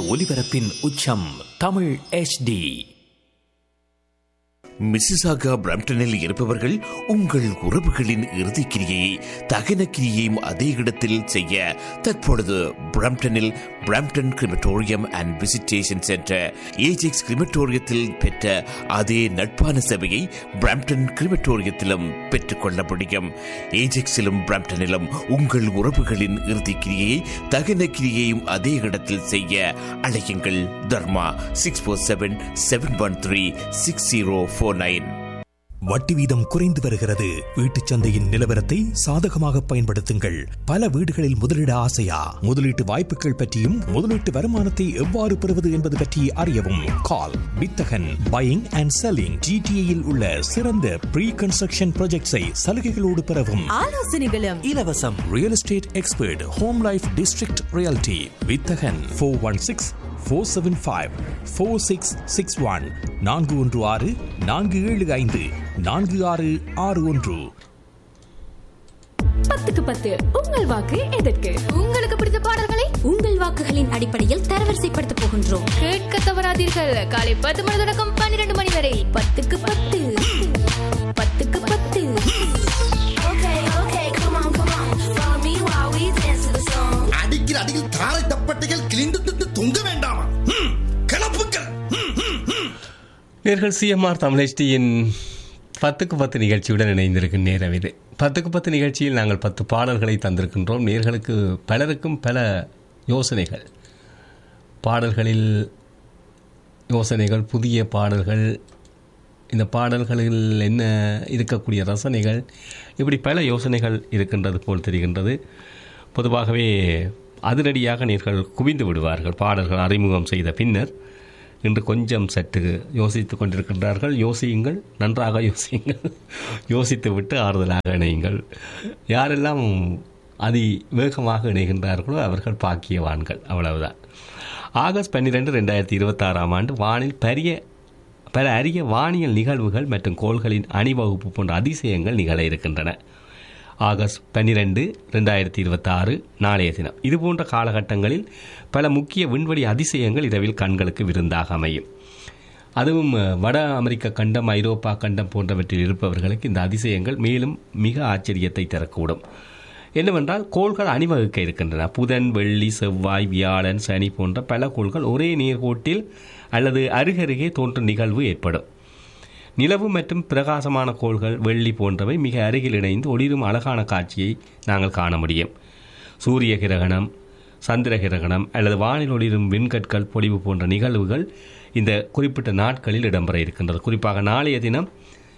ஒலிபரப்பின் உச்சம் Tamil HD Mississauga பிரம்டனில் இருப்பவர்கள் உங்கள் உறவுகளின் இறுதிக்கிரியை தகன கிரியையும் அதே இடத்தில் செய்ய தற்பொழுது பிரம்டனில் Brampton crematorium and visitation centre Ajax கிரிமட்டோரியத்தில் பெற்ற அதே நட்பான சேவையை பிரம்டன் கிரிமட்டோரியத்திலும் பெற்றுக்கொள்ள முடியும் ஏஜெக்ஸிலும் பிரம்டனிலும் உங்கள் உறவுகளின் இறுதிக்கிரியை தகன கிரியையும் அதே இடத்தில் செய்ய அழையுங்கள் Dharma six four seven seven one three six zero four nine வட்டி வீதம் குறைந்து வருகிறது வீட்டுச் சந்தையின் நிலவரத்தை சாதகமாக பயன்படுத்துங்கள் பல வீடுகளில் முதலீட ஆசையா முதலீட்டு வாய்ப்புகள் பற்றியும் முதலீட்டு வருமானத்தை எவ்வாறு பெறுவது என்பது பற்றி அறியவும் கால் வித்தகன் பையிங் அண்ட் செல்லிங் ஜிடிஏயில் உள்ள சிறந்த ப்ரீ கன்ஸ்ட்ரக்ஷன் ப்ராஜெக்ட்ஸை சலுகைகளோடு பெறவும் ஆலோசனைகளும் இலவசம் real estate expert home life district reality Vithagan four one six four seven five four six six one நான்கு ஒன்று ஆறு நான்கு ஏழு ஐந்து நான்கு ஆறு ஆறு ஒன்று பத்துக்கு பத்து உங்கள் வாக்கு எதற்கு உங்களுக்கு பிடித்த பாடல்களை உங்கள் வாக்குகளின் அடிப்படையில் தரவரிசைப்படுத்த போகின்றோம் கேட்க தவறாதீர்கள் காலை பத்து மணி தொடக்கம் பன்னிரண்டு மணி வரை பத்துக்கு பத்து பத்துக்கு பத்து அடிக்கிற அடியில் தாரை தப்பட்டைகள் கிழிந்து திட்டு தொங்க வேண்டாமா ம், கிளப்புக்கள் ம், ம், ம். நேர்கள் சிஎம்ஆர் தமிழ்ச்சியின் பத்துக்கு பத்து நிகழ்ச்சியுடன் இணைந்திருக்கும் நேரம் இது பத்துக்கு பத்து நிகழ்ச்சியில் நாங்கள் பத்து பாடல்களை தந்திருக்கின்றோம் நேர்களுக்கு பலருக்கும் பல யோசனைகள் பாடல்களில் யோசனைகள் புதிய பாடல்கள் இந்த பாடல்களில் என்ன இருக்கக்கூடிய ரசனைகள் இப்படி பல யோசனைகள் இருக்கின்றது போல் தெரிகின்றது பொதுவாகவே அதிரடியாக நேர்கள் குவிந்து விடுவார்கள் பாடல்கள் அறிமுகம் செய்த பின்னர் இன்று கொஞ்சம் சற்று யோசித்து கொண்டிருக்கின்றார்கள் யோசியுங்கள் நன்றாக யோசியுங்கள் யோசித்து விட்டு ஆறுதலாக இணையுங்கள் யாரெல்லாம் அதி வேகமாக இணைகின்றார்களோ அவர்கள் பாக்கியவான்கள் அவ்வளவுதான் ஆகஸ்ட் பன்னிரெண்டு ரெண்டாயிரத்தி இருபத்தாறாம் ஆண்டு வானில் பெரிய பல அரிய வானியல் நிகழ்வுகள் மற்றும் கோள்களின் அணிவகுப்பு போன்ற அதிசயங்கள் நிகழ இருக்கின்றன ஆகஸ்ட் பன்னிரெண்டு ரெண்டாயிரத்தி இருபத்தாறு நாளைய தினம் இதுபோன்ற காலகட்டங்களில் பல முக்கிய விண்வெளி அதிசயங்கள் இரவில் கண்களுக்கு விருந்தாக அமையும் அதுவும் அஹ், வட அமெரிக்க கண்டம் ஐரோப்பா கண்டம் போன்றவற்றில் இருப்பவர்களுக்கு இந்த அதிசயங்கள் மேலும் மிக ஆச்சரியத்தை தரக்கூடும் என்னவென்றால் கோள்கள் அணிவகுக்க இருக்கின்றன புதன் வெள்ளி செவ்வாய் வியாழன் சனி போன்ற பல கோள்கள் ஒரே நேர்கோட்டில் அல்லது அருகருகே தோன்றும் நிகழ்வு ஏற்படும் நிலவு மற்றும் பிரகாசமான கோள்கள் வெள்ளி போன்றவை மிக அருகில் இணைந்து ஒளிரும் அழகான காட்சியை நாங்கள் காண முடியும் சூரிய கிரகணம் சந்திர கிரகணம் அல்லது வானில் ஒளிரும் விண்கற்கள் பொழிவு போன்ற நிகழ்வுகள் இந்த குறிப்பிட்ட நாட்களில் இடம்பெற இருக்கின்றது குறிப்பாக நாளைய தினம்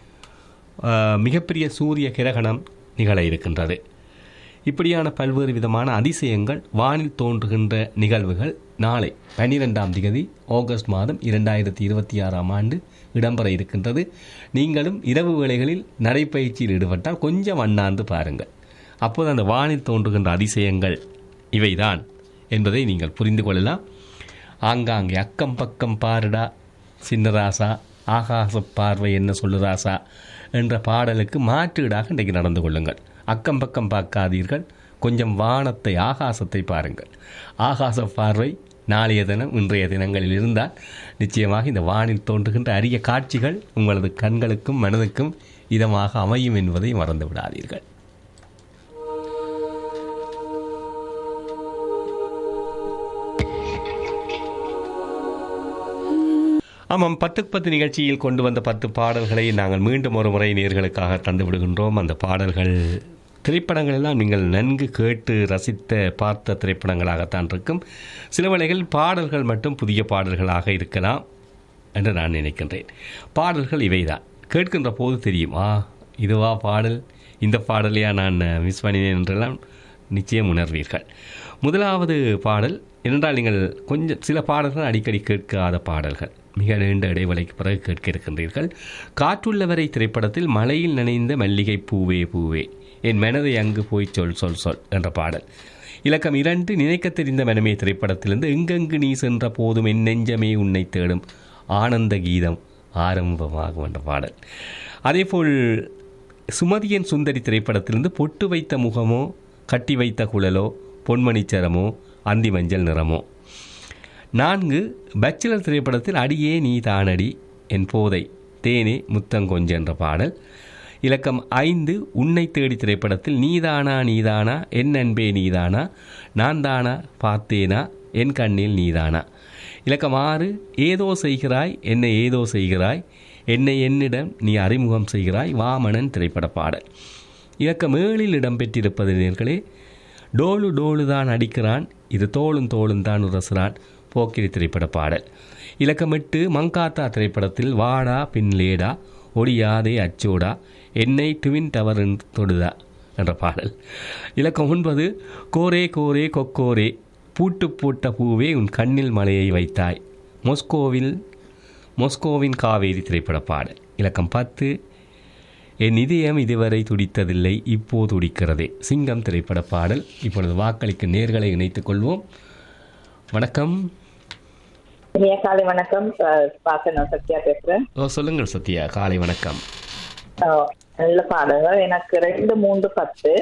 ஆஹ், மிகப்பெரிய சூரிய கிரகணம் நிகழ இருக்கின்றது இப்படியான பல்வேறு விதமான அதிசயங்கள் வானில் தோன்றுகின்ற நிகழ்வுகள் நாளை பன்னிரெண்டாம் திகதி ஆகஸ்ட் மாதம் இரண்டாயிரத்தி இருபத்தி ஆறாம் ஆண்டு இடம்பெற இருக்கின்றது நீங்களும் இரவு வேளைகளில் நடைப்பயிற்சியில் ஈடுபட்டால் கொஞ்சம் அண்ணாந்து பாருங்கள் அப்போது அந்த வானில் தோன்றுகின்ற அதிசயங்கள் இவைதான் என்பதை நீங்கள் புரிந்து கொள்ளலாம் ஆங்காங்கே அக்கம் பக்கம் பாருடா சின்னராசா ஆகாச பார்வை என்ன சொல்லு ராசா என்ற பாடலுக்கு மாற்றீடாக இன்றைக்கு நடந்து கொள்ளுங்கள் அக்கம் பக்கம் பார்க்காதீர்கள் கொஞ்சம் வானத்தை ஆகாசத்தை பாருங்கள் ஆகாச பார்வை நாளைய தினம் இன்றைய தினங்களில் இருந்தால் நிச்சயமாக இந்த வானில் தோன்றுகின்ற அரிய காட்சிகள் உங்களது கண்களுக்கும் மனதுக்கும் இதமாக அமையும் என்பதை மறந்து விடாதீர்கள் ஆமாம் பத்துக்கு பத்து நிகழ்ச்சியில் கொண்டு வந்த பத்து பாடல்களை நாங்கள் மீண்டும் ஒரு முறை நேர்களுக்காக தந்து விடுகின்றோம் அந்த பாடல்கள் திரைப்படங்கள் எல்லாம் நீங்கள் நன்கு கேட்டு ரசித்த பார்த்த திரைப்படங்களாகத்தான் இருக்கும் சில வேளைகள் பாடல்கள் மட்டும் புதிய பாடல்களாக இருக்கலாம் என்று நான் நினைக்கின்றேன் பாடல்கள் இவைதான் கேட்கின்ற போது தெரியும் ஆ இதுவா பாடல் இந்த பாடலையா நான் மிஸ் பண்ணினேன் என்றெல்லாம் நிச்சயம் உணர்வீர்கள் முதலாவது பாடல் என்றால் நீங்கள் கொஞ்சம் சில பாடல்கள் அடிக்கடி கேட்காத பாடல்கள் மிக நீண்ட இடைவெளிக்கு பிறகு கேட்க இருக்கின்றீர்கள் காற்றுள்ளவரை திரைப்படத்தில் மலையில் நனைந்த மல்லிகை பூவே பூவே என் மனதை அங்கு போய் சொல் சொல் சொல் என்ற பாடல் இலக்கம் இரண்டு நினைக்க தெரிந்த மனமே திரைப்படத்திலிருந்து எங்கெங்கு நீ சென்ற போதும் என் நெஞ்சமே உன்னை தேடும் ஆனந்த கீதம் ஆரம்பமாகும் என்ற பாடல் அதேபோல் சுமதியன் சுந்தரி திரைப்படத்திலிருந்து பொட்டு வைத்த முகமோ கட்டி வைத்த குழலோ பொன்மணிச்சரமோ அந்தி மஞ்சள் நிறமோ நான்கு பச்சிலர் திரைப்படத்தில் அடியே நீ தானடி என் போதை தேனே முத்தங்கொஞ்சு என்ற பாடல் இலக்கம் ஐந்து உன்னை தேடி திரைப்படத்தில் நீதானா நீதானா என் அன்பே நீதானா நான் தானா பார்த்தேனா என் கண்ணில் நீதானா இலக்கம் ஆறு ஏதோ செய்கிறாய் என்னை ஏதோ செய்கிறாய் என்னை என்னிடம் நீ அறிமுகம் செய்கிறாய் வாமனன் திரைப்பட பாடல் இலக்கம் ஏழில் இடம்பெற்றிருப்பது நேர்களே டோலு டோலு தான் அடிக்கிறான் இது தோளும் தோளும் தான் உரசுறான் போக்கிரி திரைப்பட பாடல் இலக்கம் எட்டு மங்காத்தா திரைப்படத்தில் வாடா பின்லேடா ஒடியாதே அச்சோடா என்னை ட்வின் டவர் தொடுதா என்ற பாடல் இலக்கம் ஒன்பது கோரே கோரே கொக்கோரே பூட்டு போட்ட பூவே உன் கண்ணில் மலையை வைத்தாய் மொஸ்கோவில் மொஸ்கோவின் காவேரி திரைப்பட பாடல் இலக்கம் பத்து என் இதயம் இதுவரை துடித்ததில்லை இப்போ துடிக்கிறதே சிங்கம் திரைப்பட பாடல் இப்பொழுது வாக்களிக்கு நேர்களை இணைத்துக் கொள்வோம் வணக்கம் இனிய காலை வணக்கம் அஹ், பாசன சத்யா பேசுறேன் ஓ சொல்லுங்கள் சத்யா காலை வணக்கம் அஹ், நல்ல பாடல்கள் எனக்கு ரெண்டு மூன்று பத்து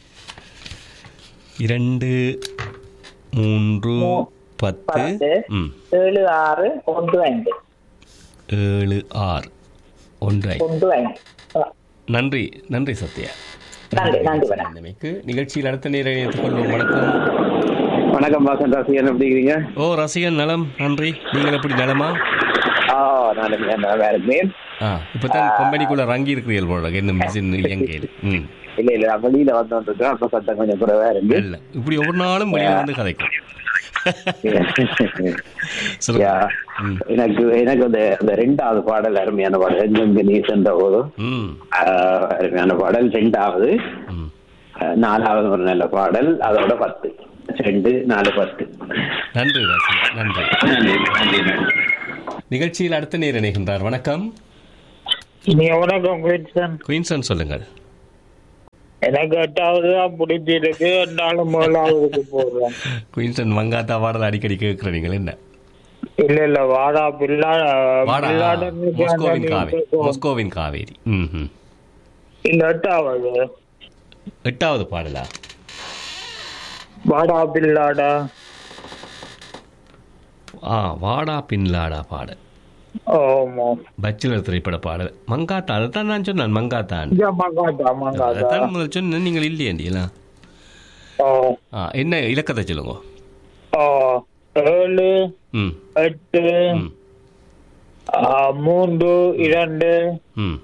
இரண்டு மூன்று பத்து பத்து ம் ஏழு ஆறு ஒன்று ஐந்து ஏழு ஆறு ஒன்று ஐந்து. ஒன்று ஐந்து அஹ், நன்றி நன்றி சத்யா நன்றி நன்றி வணக்கம் இந்தமைக்கு நிகழ்ச்சியில் அடுத்த நேரை இணைத்துக் கொள்வோம் வணக்கம் வணக்கம் வாசன் ராசிகன் எப்படி இருக்கீங்க ஓ ரசிகன் நலம் நன்றி நீங்கள் எப்படி நலமா ஆ நான் நல்லா இருக்கேன் ஆ இப்போ தான் கம்பெனிக்குள்ள ரங்கி இருக்கிறீர்கள் போல இன்னும் மிஷின் இயங்கையில் ம் இல்ல இல்ல நான் வெளியில வந்துட்டு இருக்கேன் அப்ப சத்தம் கொஞ்சம் குறைவா இருக்கு இல்ல இப்படி ஒவ்வொரு நாளும் வெளியில வந்து கதைக்கும் சொல்லுங்க. யா. ம். எனக்கு எனக்கு அந்த அந்த ரெண்டாவது பாடல் அருமையான பாடல் எங்கெங்க நீ சென்ற போதும் ம் ஆஹ், அருமையான பாடல் ரெண்டாவது ம் ஆஹ், நாலாவது ஒரு நல்ல பாடல் அதோட பத்து ரெண்டு நாலு பத்து நன்றி ரசிகன் நன்றி நன்றி நன்றி நன்றி நிகழ்ச்சியில் அடுத்த நேர் இணைகின்றார் வணக்கம் நீ வணக்கம் குயின்சன் குயின்சன் சொல்லுங்கள் எனக்கு எட்டாவது தான் பிடிச்சிருக்கு என்னாலும் முதலாவதுக்கு போடுறேன் குயின்சன் மங்காத்தா பாடல் அடிக்கடி கேட்குற நீங்கள் என்ன இல்ல இல்ல வாடா பிள்ளா வாடா பிள்ளாட மொஸ்கோவின் காவேரி மொஸ்கோவின் காவேரி ம் ம் இல்ல எட்டாவது எட்டாவது பாடலா வாடா பில்லாடா ஆ வாடா பின்லாடா பாடல் ஆமா பச்சிலர் திரைப்பட பாடல் மங்காத்தா அதைத்தான் நான் சொன்னேன் மங்காத்தான் இங்க மங்காத்தா மங்காத்தா அதைத்தான் முதல் சொன்னேன் நீங்கள் இல்லையாண்டிங்களா ஓ ஆ என்ன இலக்கத்தை சொல்லுங்க ஓ ஏழு ம் எட்டு ம் ஆ, மூன்று இரண்டு ம்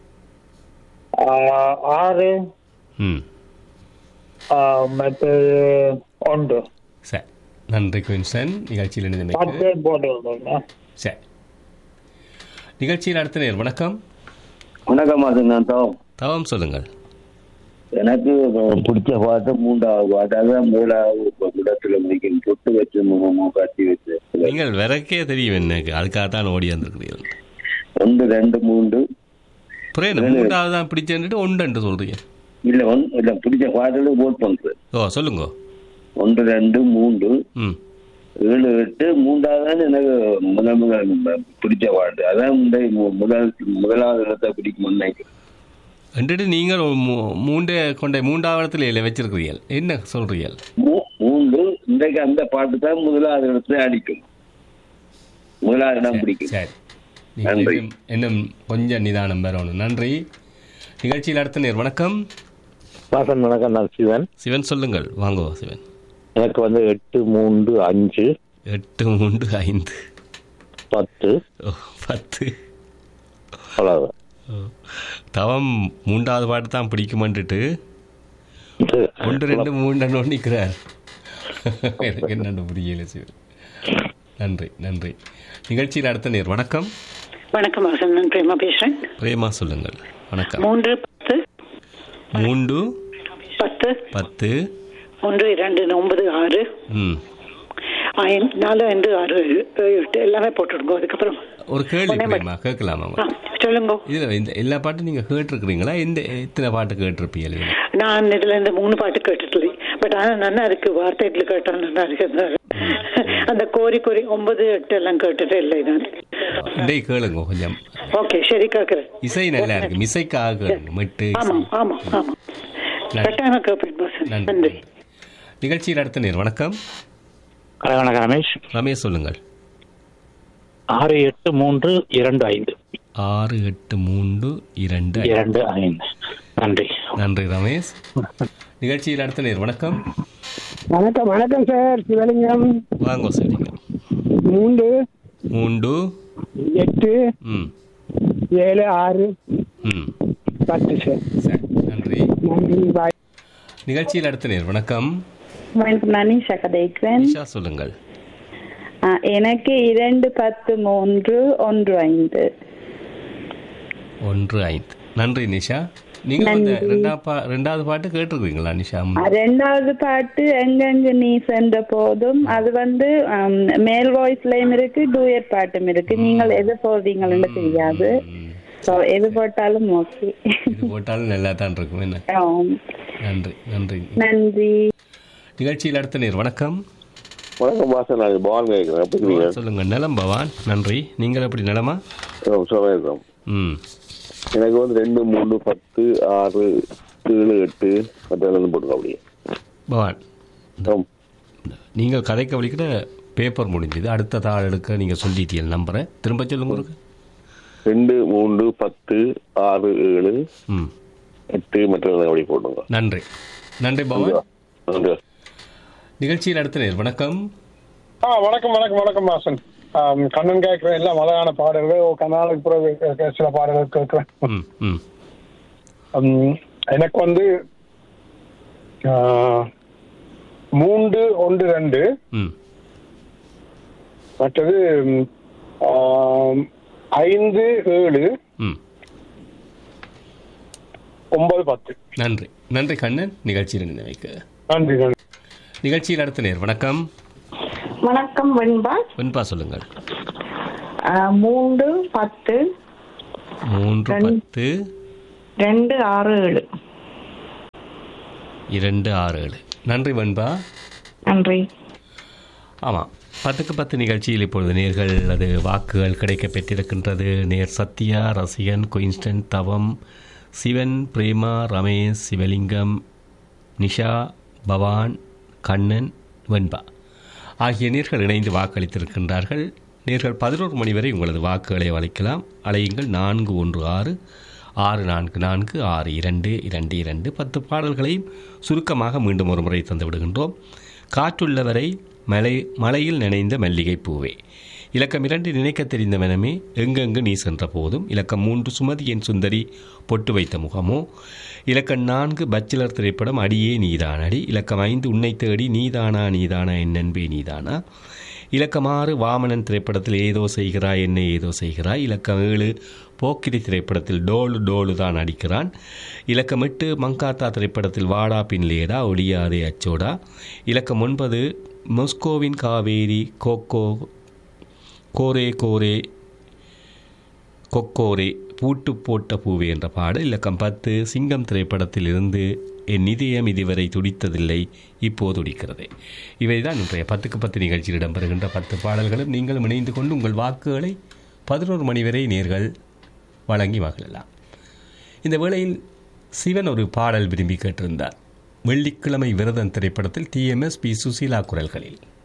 ஆ, ஆறு ம் ஆ, மற்றது ஒன்று சரி நன்றி குயின்சன் நிகழ்ச்சியில் இணைந்தமைக்கு பத்து போட்டு சரி நிகழ்ச்சியில் அடுத்த நேர் வணக்கம் வணக்கம் வாசன் நான் தான் தவம் சொல்லுங்கள் எனக்கு பிடிச்ச பாட்டு மூன்றாவது பாட்டு அதான் மூணாவது இடத்துல முடிக்கும் தொட்டு வச்சு முகமும் காட்டி வச்சு நீங்கள் விறக்கே தெரியும் எனக்கு அதுக்காக தான் ஓடி வந்திருக்கிறீர்கள் ஒன்று ரெண்டு மூன்று புரியல மூன்றாவது தான் பிடிச்சேன்ட்டு ஒன்று சொல்றீங்க இல்ல ஒன் இல்ல பிடிச்ச பாடல ஓட் பண்றது ஓ சொல்லுங்க ஒன்று ரெண்டு மூன்று ம் ஏழு எட்டு மூன்றாவது எனக்கு முதல் முதல் பிடிச்ச பாட்டு அதான் முந்தைய மு- முதல் முதலாவது இடத்தை பிடிக்கும்னு நினைக்கிறேன் ரெண்டு நீங்கள் ஒரு மூ- மூண்டே கொண்ட மூன்றாவது இடத்துல இல்லை வச்சிருக்கிறீர்கள் என்ன சொல்றீர்கள் மூ- மூன்று இன்றைக்கு அந்த பாட்டு தான் முதலாவது இடத்துல அடிக்கும் முதலாவது இடம் பிடிக்கும் சரி நீங்கள் நன்றி. இன்னும் இன்னும் கொஞ்சம் நிதானம் பெறணும் நன்றி நிகழ்ச்சியில் அடுத்த நேர் வணக்கம் வாசன் வணக்கம் நான் சிவன் சிவன் சொல்லுங்கள் வாங்குவா சிவன் எனக்கு வந்து எட்டு மூன்று அஞ்சு எட்டு மூன்று ஐந்து பத்து ஓ, பத்து அவ்வளவு ஓ. தவம் மூன்றாவது பாட்டு தான் பிடிக்குமான்ட்டு ஒன்று ரெண்டு மூன்று நோண்டிக்கிறார் எனக்கு என்னென்னு புரியல சிவன் நன்றி நன்றி நிகழ்ச்சியில் அடுத்த நேர் வணக்கம் வணக்கம் வாசன் நான் பிரேமா பேசுறேன் பிரேமா சொல்லுங்கள் வணக்கம் மூன்று பத்து மூன்று பத்து பத்து ஒன்று இரண்டு ஒன்பது ஆறு ம் ஐந்து, நாலு ஐந்து ஆறு ஏழு, எட்டு எல்லாமே போட்டுடுங்க அதுக்கப்புறம் ஒரு கேள்வி ஒண்ணே பிரேமா கேட்கலாமா ஆ, சொல்லுங்க இதில் இந்த எல்லா பாட்டும் நீங்கள் கேட்டிருக்கிறீங்களா எந்த எத்தனை பாட்டு கேட்டிருப்பீங்க நான் இதுல இந்த மூணு பாட்டு கேட்டுட்டு பட் ஆனா நல்லா இருக்கு வார்த்தைகள் கேட்டா நல்லா இருக்கு அந்த கோரி கோரி ஒன்பது எட்டு எல்லாம் கேட்டுட்டு இல்லை நான் இதை கேளுங்க கொஞ்சம் ஓகே சரி கேக்குறேன் இசை நல்லா இருக்கு மிசைக்காக கேளுங்க மெட்டு இசை. ஆமா ஆமா ஆமா நன்றி. கட்டாயமா கேட்பேன் பாஸ் நன்றி நன்றி நிகழ்ச்சியில் அடுத்த நேர் வணக்கம் கலகணக ரமேஷ் ரமேஷ் சொல்லுங்கள் ஆறு எட்டு மூன்று இரண்டு ஐந்து ஆறு எட்டு மூன்று இரண்டு இரண்டு ஐந்து நன்றி நன்றி ரமேஷ் நிகழ்ச்சியில் அடுத்த நேர் வணக்கம் வணக்கம் வணக்கம் சார் சிவலிங்கம் வாங்க சரிங்க மூன்று மூன்று எட்டு ம் ஏழு ஆறு ம் பத்து சார் சரி நன்றி நன்றி பாய் நிகழ்ச்சியில் அடுத்த நேர் வணக்கம் வணக்கம் நான் நிஷா கதைக்கிறேன் நிஷா சொல்லுங்கள் ஆ, எனக்கு இரண்டு பத்து மூன்று ஒன்று ஐந்து ஒன்று ஐந்து நன்றி நிஷா நீங்கள் இந்த நன்றி. ரெண்டாவது பா ரெண்டாவது பாட்டு கேட்டிருக்கீங்களா நிஷா ஆ, ரெண்டாவது பாட்டு எங்கெங்கு நீ சென்ற போதும் அது வந்து ஆம், மேல் வாய்ஸ்லயும் இருக்கு டூயட் பாட்டும் இருக்கு நீங்கள் எது போடுறீங்கன்னு தெரியாது So, எது போட்டாலும் ஓகே இது போட்டாலும் நல்லா தான் இருக்கும் என்ன நன்றி நன்றி நன்றி நிகழ்ச்சியில் அடுத்த நேர் வணக்கம் வணக்கம் பாசன் நான் பவான் கேட்குறேன் எப்படி இருக்கீங்க சொல்லுங்க நலம் பவான் நன்றி நீங்கள் எப்படி நலமா சுகமாக இருக்கோம் ம் எனக்கு வந்து ரெண்டு மூணு பத்து ஆறு ஏழு எட்டு மற்றெல்லாம் போட்டுருக்கோம் அப்படியே பவான் நீங்கள் கதைக்க வலிக்கிற பேப்பர் முடிஞ்சது அடுத்த தாள் எடுக்க நீங்கள் சொல்லிட்டீங்க நம்பரை திரும்ப சொல்லுங்க ஒரு ரெண்டு மூன்று பத்து ஆறு ஏழு ம் எட்டு மற்றெல்லாம் அப்படி போட்டுருங்க நன்றி நன்றி பவான் நன்றி நிகழ்ச்சியில் அடுத்த நேர் வணக்கம் ஆ வணக்கம் வணக்கம் வணக்கம் வாசன் ஆம், கண்ணன் கேட்கிறேன் எல்லாம் அழகான பாடல்கள் ஒரு கண்ணாலுக்கு பிறகு கே- சில பாடல்கள் கேட்கிறேன் ம் ம் ம், எனக்கு வந்து ஆ, மூன்று ஒன்று ரெண்டு ம் மற்றது ம், ஆம், ஐந்து ஏழு ம் ஒன்பது பத்து நன்றி நன்றி கண்ணன் நிகழ்ச்சியில் நினைவைக்கு நன்றி நன்றி நிகழ்ச்சியில் அடுத்த நேர் வணக்கம் வணக்கம் வெண்பா வெண்பா சொல்லுங்கள் அஹ், மூன்று பத்து மூன்று ரெண்டு. பத்து ரெண்டு ஆறு ஏழு இரண்டு ஆறு ஏழு நன்றி வெண்பா நன்றி ஆமாம் பத்துக்கு பத்து நிகழ்ச்சியில் இப்பொழுது நேர்கள் அது வாக்குகள் கிடைக்க பெற்றிருக்கின்றது நேர் சத்யா ரசிகன் குயின்ஸ்டன் தவம் சிவன் பிரேமா ரமேஷ் சிவலிங்கம் நிஷா பவான் கண்ணன் வெண்பா ஆகிய நேர்கள் இணைந்து வாக்களித்திருக்கின்றார்கள் நேர்கள் பதினோரு மணி வரை உங்களது வாக்குகளை அளிக்கலாம் அலையுங்கள் நான்கு ஒன்று ஆறு ஆறு நான்கு நான்கு ஆறு இரண்டு இரண்டு இரண்டு பத்து பாடல்களையும் சுருக்கமாக மீண்டும் ஒரு முறை தந்து விடுகின்றோம் காற்றுள்ளவரை மலை மலையில் நினைந்த மல்லிகை பூவே இலக்கம் இரண்டு நினைக்க தெரிந்த மனமே எங்கெங்கு நீ சென்ற போதும் இலக்கம் மூன்று சுமதி என் சுந்தரி பொட்டு வைத்த முகமோ இலக்கம் நான்கு பச்சிலர் திரைப்படம் அடியே நீதான் அடி இலக்கம் ஐந்து உன்னை தேடி நீதானா நீதானா என் நண்பே நீதானா இலக்கம் ஆறு வாமனன் திரைப்படத்தில் ஏதோ செய்கிறாய் என்ன ஏதோ செய்கிறாய் இலக்கம் ஏழு போக்கிரி திரைப்படத்தில் டோலு டோலு தான் அடிக்கிறான் இலக்கம் எட்டு மங்காத்தா திரைப்படத்தில் வாடா பின்லேடா ஒளியாதே அச்சோடா இலக்கம் ஒன்பது மொஸ்கோவின் காவேரி கோக்கோ கோரே கோரே கொக்கோரே பூட்டு போட்ட பூவே என்ற பாடல் இலக்கம் பத்து சிங்கம் திரைப்படத்தில் இருந்து என் இதயம் இதுவரை துடித்ததில்லை இப்போது துடிக்கிறது இவைதான் இன்றைய பத்துக்கு பத்து நிகழ்ச்சியில் இடம்பெறுகின்ற பத்து பாடல்களும் நீங்களும் இணைந்து கொண்டு உங்கள் வாக்குகளை பதினோரு மணி வரை நேர்கள் வழங்கி மகிழலாம் இந்த வேளையில் சிவன் ஒரு பாடல் விரும்பி கேட்டிருந்தார் வெள்ளிக்கிழமை விரதன் திரைப்படத்தில் டிஎம்எஸ் பி சுசீலா குரல்களில்